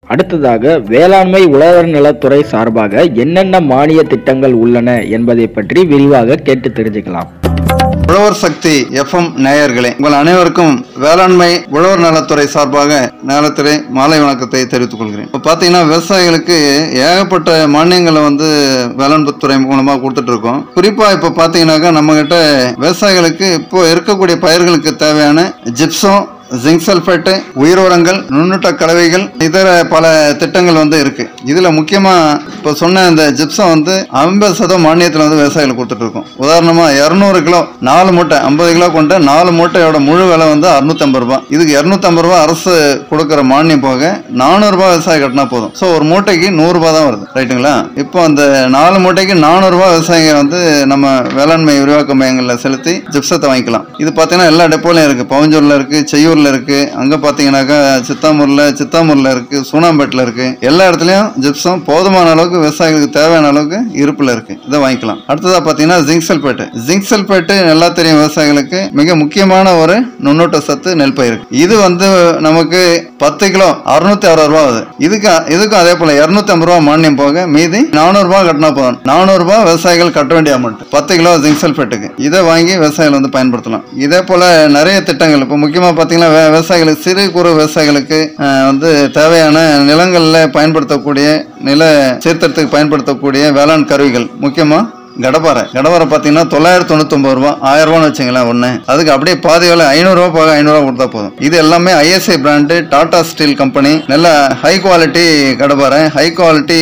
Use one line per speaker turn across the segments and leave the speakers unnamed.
அடுத்ததாக வேளாண்மை உழவர் நலத்துறை சார்பாக என்னென்ன மானிய திட்டங்கள் உள்ளன என்பதை பற்றி விரிவாக கேட்டு தெரிஞ்சுக்கலாம்
உழவர் சக்தி எஃப்எம் நேயர்களே உங்கள் அனைவருக்கும் வேளாண்மை உழவர் நலத்துறை சார்பாக நேரத்திலே மாலை வணக்கத்தை தெரிவித்துக் கொள்கிறேன் இப்போ பார்த்தீங்கன்னா விவசாயிகளுக்கு ஏகப்பட்ட மானியங்களை வந்து வேளாண் துறை மூலமாக கொடுத்துட்டு இருக்கோம் குறிப்பாக இப்போ பார்த்தீங்கன்னாக்கா நம்மகிட்ட விவசாயிகளுக்கு இப்போ இருக்கக்கூடிய பயிர்களுக்கு தேவையான ஜிப்சம் ஜிங்க் சல்ஃபேட்டு உயிர் உரங்கள் நுண்ணூட்ட கலவைகள் இதர பல திட்டங்கள் வந்து இருக்கு இதுல முக்கியமா இப்போ சொன்ன இந்த ஜிப்சம் வந்து ஐம்பது சதவீதம் மானியத்தில் வந்து விவசாயிகளுக்கு கொடுத்துட்டு இருக்கோம் உதாரணமா இரநூறு கிலோ நாலு மூட்டை ஐம்பது கிலோ கொண்ட நாலு மூட்டையோட முழு விலை வந்து அறுநூத்தம்பது ரூபாய் இதுக்கு இரநூத்தம்பது ரூபாய் அரசு கொடுக்குற மானியம் போக நானூறு ரூபாய் விவசாயி கட்டினா போதும் ஸோ ஒரு மூட்டைக்கு நூறு ரூபாய் தான் வருது ரைட்டுங்களா இப்போ அந்த நாலு மூட்டைக்கு நானூறு ரூபாய் விவசாயிங்க வந்து நம்ம வேளாண்மை விரிவாக்க மையங்களில் செலுத்தி ஜிப்சத்தை வாங்கிக்கலாம் இது பார்த்தீங்கன்னா எல்லா டெப்போலையும் இருக்கு பவஞ்சூர்ல இருக்கு செய்யூர்ல இருக்கு அங்க பாத்தீங்கன்னாக்கா சித்தாமூர்ல சித்தாமூர்ல இருக்கு சூனாம்பேட்டில் இருக்கு எல்லா இடத்துலயும் ஜிப்சம் போதுமான அளவுக்கு விவசாயிகளுக்கு தேவையான அளவுக்கு இருப்புல இருக்கு இதை வாங்கிக்கலாம் அடுத்ததா பாத்தீங்கன்னா ஜிங்க் சல்பேட்டு ஜிங்க் சல்பேட்டு நல்லா தெரியும் விவசாயிகளுக்கு மிக முக்கியமான ஒரு நுண்ணூட்ட சத்து நெல் பயிருக்கு இது வந்து நமக்கு பத்து கிலோ அறுநூத்தி அறுபது ரூபா ஆகுது இதுக்கு இதுக்கும் அதே போல இருநூத்தி ஐம்பது ரூபா மானியம் போக மீதி நானூறு ரூபாய் கட்டினா போதும் நானூறு ரூபாய் விவசாயிகள் கட்ட வேண்டிய அமௌண்ட் பத்து கிலோ ஜிங்க் சல்பேட்டுக்கு இதை வாங்கி விவசாயிகள் வந்து பயன்படுத்தலாம் இதே போல நிறைய திட்டங்கள் இப்போ முக்கியமா பாத்தீங்கன்னா வே- விவசாயிகளுக்கு சிறு குறு விவசாயிகளுக்கு அஹ், வந்து தேவையான நிலங்களில் பயன்படுத்தக்கூடிய நில சீர்திருத்தத்துக்கு பயன்படுத்தக்கூடிய வேளாண் கருவிகள் முக்கியமா கடப்பாறை கடப்பாறை பார்த்தீங்கன்னா தொள்ளாயிரத்தி தொண்ணூத்தொம்பது ரூபா ஆயிரம் ரூபான்னு வச்சுங்களேன் ஒன்று அதுக்கு அப்படியே பாதி வேலை ஐநூறுரூவா போக ஐநூறுரூவா கொடுத்தா போதும் இது எல்லாமே ISI brand Tata steel company நல்ல ஹை குவாலிட்டி கடப்பாறை ஹை குவாலிட்டி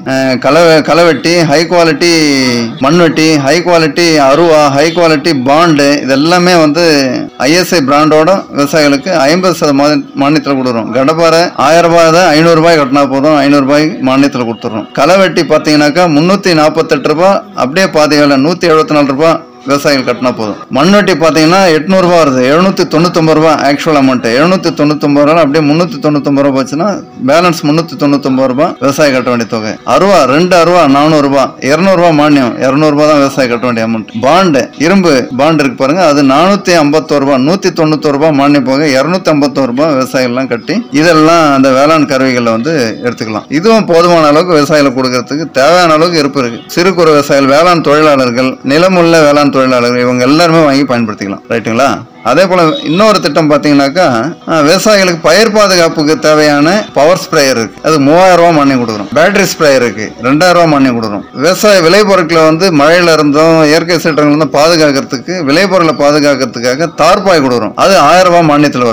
கலை களைவெட்டி ஹை குவாலிட்டி மண்வெட்டி ஹை குவாலிட்டி அருவா ஹை குவாலிட்டி பாண்டு இது எல்லாமே வந்து ஐஎஸ்ஐ பிராண்டோட விவசாயிகளுக்கு ஐம்பது சதவீதம் மானியத்தில் கொடுக்குறோம் கடப்பாறை ஆயிரம் ரூபாய் தான் ஐநூறு ரூபாய் கட்டினா போதும் ஐநூறு ரூபாய் மானியத்தில் கொடுத்துட்றோம் களைவெட்டி பார்த்தீங்கன்னாக்கா முந்நூற்றி நாற்பத்தெட்டு ரூபாய் அப்படியே பாதி வேலை நூற்றி எழுபத்தி நாலு ரூபாய் விவசாயிகள் கட்டினா போதும் மண்வெட்டி பார்த்தீங்கன்னா எட்நூறுபா வருது எழுநூற்றி தொண்ணூத்தொம்பது ரூபா ஆக்சுவல் அமௌண்ட் எழுநூற்றி தொண்ணூத்தொம்பது ரூபா அப்படியே முந்நூற்றி தொண்ணூத்தொம்பது ரூபா போச்சுன்னா பேலன்ஸ் முந்நூற்றி தொண்ணூத்தொம்பது ரூபா விவசாயி கட்ட வேண்டிய தொகை அருவா ரெண்டு அருவா நானூறுரூபா இரநூறுபா மானியம் இரநூறுபா தான் விவசாயி கட்ட வேண்டிய அமௌண்ட் பாண்டு இரும்பு பாண்டு இருக்கு பாருங்க அது நானூற்றி ஐம்பத்தோரு ரூபா நூற்றி தொண்ணூத்தோரு ரூபா மானியம் போக இரநூத்தி ஐம்பத்தோரு ரூபா விவசாயிகள்லாம் கட்டி இதெல்லாம் அந்த வேளாண் கருவிகளை வந்து எடுத்துக்கலாம் இதுவும் போதுமான அளவுக்கு விவசாயிகளுக்கு கொடுக்கறதுக்கு தேவையான அளவுக்கு இருப்பு இருக்கு சிறு குறு விவசாயிகள் வேளாண் தொழிலாளர்கள் நிலமுள்ள வேளாண் தொழிலாளர்கள் இவங்க எல்லாருமே வாங்கி பயன்படுத்திக்கலாம் ரைட்டுங்களா அதே போல இன்னொரு திட்டம் பார்த்தீங்கன்னாக்கா அஹ், விவசாயிகளுக்கு பயிர் பாதுகாப்புக்கு தேவையான பவர் ஸ்ப்ரேயர் இருக்கு அது மூவாயிரம் ரூபாய் மானியம் கொடுக்குறோம் பேட்டரி ஸ்ப்ரேயர் இருக்கு ரெண்டாயிரம் ரூபாய் மானியம் கொடுக்குறோம் விவசாய விளைபொருட்களை வந்து மழையில இருந்தும் இயற்கை சீற்றங்கள் இருந்தும் பாதுகாக்கிறதுக்கு விளைபொருளை பாதுகாக்கிறதுக்காக தார்பாய் கொடுக்குறோம் அது ஆயிரம் ரூபாய் மானியத்தில் வரும்